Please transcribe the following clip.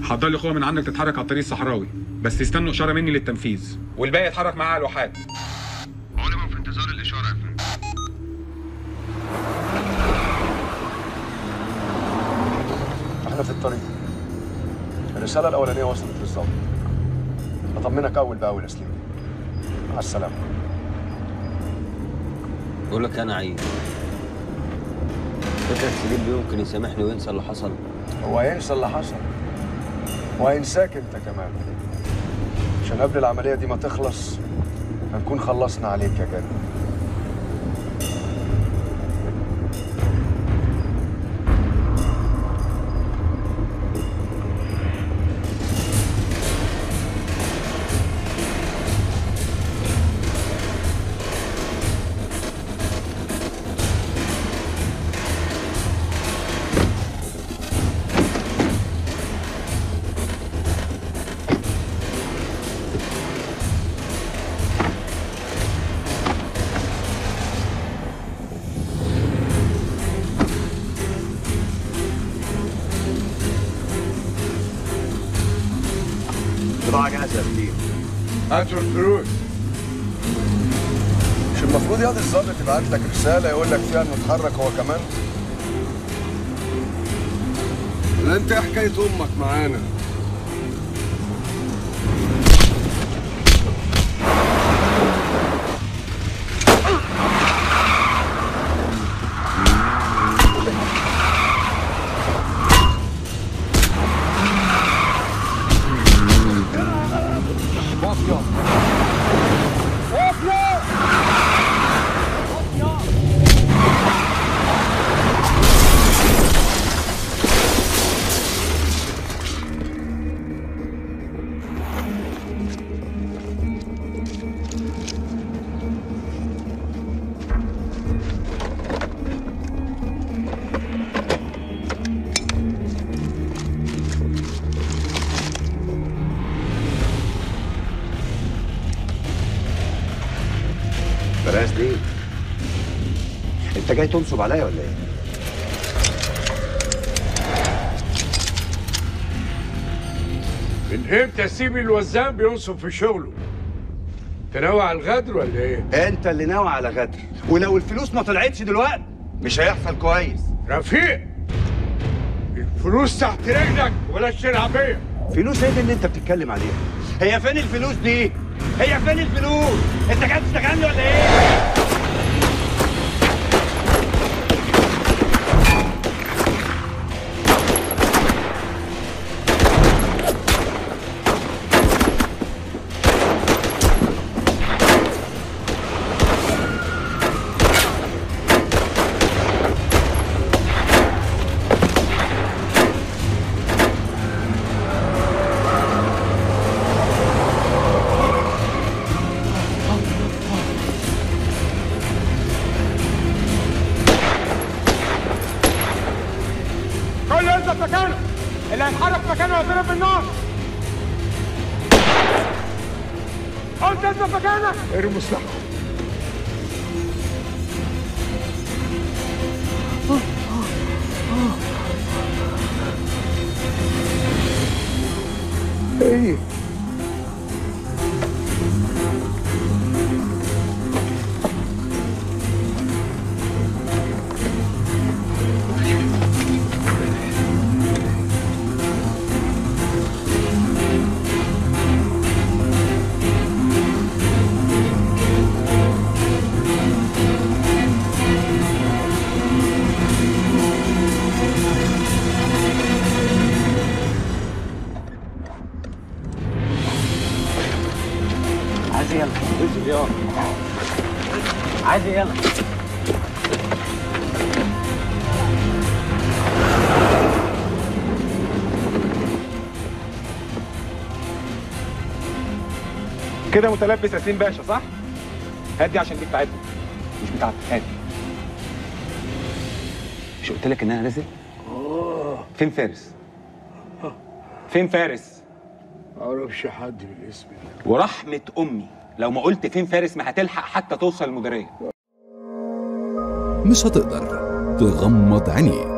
حضر لي قوه من عندك تتحرك على الطريق الصحراوي بس يستنوا اشاره مني للتنفيذ والباقي يتحرك معاه على الواحات علما في انتظار الاشاره يا فندم احنا في الطريق الرسالة الأولانية وصلت بالظبط أطمنك أول بأول يا سليم مع السلامة بقول لك انا عيب فكرة سليم يمكن يسامحني وينسى اللي حصل هو هينسى اللي حصل وهينساك أنت كمان عشان قبل العملية دي ما تخلص هنكون خلصنا عليك يا جدع بضاعة جاهزة يا سليم هاتوا الفلوس مش المفروض ياض الظابط يبعت لك رسالة يقول لك فيها إنه اتحرك هو كمان؟ ولا أنت إيه حكاية أمك معانا؟ بلاش ليه؟ انت جاي تنصب عليا ولا ايه؟ من امتى سيب الوزان بينصب في شغله؟ تناوي على الغدر ولا ايه؟ انت اللي ناوي على غدر ولو الفلوس ما طلعتش دلوقتي مش هيحصل كويس رفيق الفلوس تحت رجلك ولا تلعب بيا فلوس ايه دي اللي انت بتتكلم عليها؟ هي فين الفلوس دي؟ هي فين الفلوس؟ انت جاي تشتغلني ولا ايه؟ كل ينزل مكانه اللي هيتحرك مكانه هيضرب بالنار قلت انزل مكانك ارمي سلاحك ايه عايز يلا انزل يلا عايز يلا كده متلبس ياسين باشا صح؟ هدي عشان دي بتاعتنا مش بتاعتك هادي مش قلت لك ان انا نازل؟ فين فارس؟ فين فارس؟ معرفش حد بالاسم ده ورحمة أمي لو ما قلت فين فارس ما هتلحق حتى توصل المديرية مش هتقدر تغمض عينيك